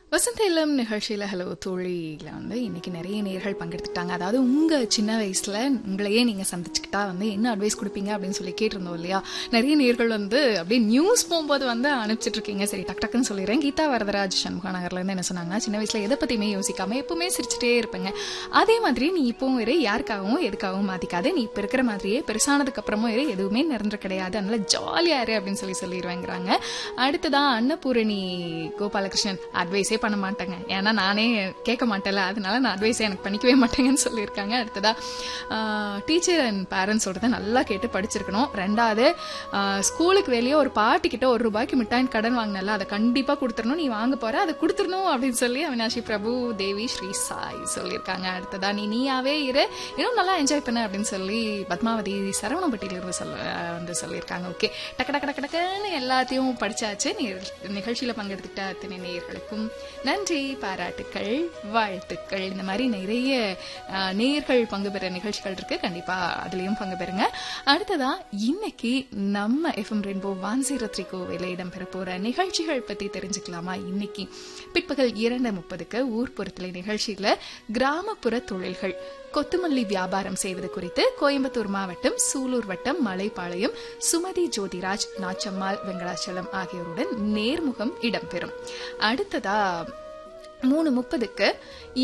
வசந்த இல்லம் நிகழ்ச்சியில் ஹலோ தோழியில் வந்து இன்னைக்கு நிறைய நேர்கள் பங்கெடுத்துக்கிட்டாங்க அதாவது உங்கள் சின்ன வயசில் உங்களையே நீங்கள் சந்திச்சுக்கிட்டா வந்து என்ன அட்வைஸ் கொடுப்பீங்க அப்படின்னு சொல்லி கேட்டிருந்தோம் இல்லையா நிறைய நேர்கள் வந்து அப்படியே நியூஸ் போகும்போது வந்து அனுப்பிச்சிட்டு இருக்கீங்க சரி டக் டக்குன்னு சொல்லிடுறேன் கீதா வரதராஜ் சண்முகா நகர்லேருந்து என்ன சொன்னாங்கன்னா சின்ன வயசில் எதை பற்றியுமே யோசிக்காம எப்பவுமே சிரிச்சிட்டே இருப்பேங்க அதே மாதிரி நீ இப்பவும் இரு யாருக்காகவும் எதுக்காகவும் மாற்றிக்காதே நீ இப்போ இருக்கிற மாதிரியே பெருசானதுக்கு அப்புறமும் இரு எதுவுமே நிரந்தர கிடையாது அதனால ஜாலியாக இரு அப்படின்னு சொல்லி சொல்லிடுவேங்கிறாங்க அடுத்ததான் அன்னபூரணி கோபாலகிருஷ்ணன் அட்வைஸே பண்ண மாட்டேங்க ஏன்னா நானே கேட்க மாட்டேன்ல அதனால நான் அட்வைஸே எனக்கு பண்ணிக்கவே மாட்டேங்கன்னு சொல்லியிருக்காங்க அடுத்ததா டீச்சர் அண்ட் பேரண்ட்ஸ் சொல்றதை நல்லா கேட்டு படிச்சிருக்கணும் ரெண்டாவது ஆஹ், ஸ்கூலுக்கு வெளியே ஒரு பாட்டி கிட்ட ஒரு ரூபாய்க்கு மிட்டாயின் கடன் வாங்கினல அதை கண்டிப்பா கொடுத்துடணும் நீ வாங்க போற அதை கொடுத்துடணும் அப்படின்னு சொல்லி அவினாஷி பிரபு தேவி ஸ்ரீ சாய் சொல்லியிருக்காங்க அடுத்ததா நீ நீயாவே இரு இன்னும் நல்லா என்ஜாய் பண்ண அப்படின்னு சொல்லி பத்மாவதி சரவணம்பட்டியில இருந்து சொல்ல வந்து சொல்லியிருக்காங்க ஓகே டக்கு டக்கு டக்கு டக்குன்னு எல்லாத்தையும் படிச்சாச்சு நீ- நிகழ்ச்சியில பங்கெடுத்துக்கிட்ட அத்தனை நேயர்களுக்கும் நன்றி பாராட்டுக்கள் வாழ்த்துக்கள் இந்த மாதிரி நிறைய அஹ், நேயர்கள் பங்கு பெற நிகழ்ச்சிகள் இருக்கு கண்டிப்பா அதுலயும் பங்கு பெறுங்க அடுத்ததா இன்னைக்கு நம்ம FM rainbow one zero three கோவில இடம்பெற போற நிகழ்ச்சிகள் பத்தி தெரிஞ்சுக்கலாமா இன்னைக்கு பிற்பகல் இரண்டு முப்பதுக்கு ஊர்ப்புறத்துல நிகழ்ச்சியில கிராமப்புற தொழில்கள் கொத்துமல்லி வியாபாரம் செய்வது குறித்து கோயம்புத்தூர் மாவட்டம் சூலூர் வட்டம் மலைப்பாளையம் சுமதி ஜோதிராஜ் நாச்சம்மாள் வெங்கடாச்சலம் ஆகியோருடன் நேர்முகம் இடம்பெறும் அடுத்ததா மூணு முப்பதுக்கு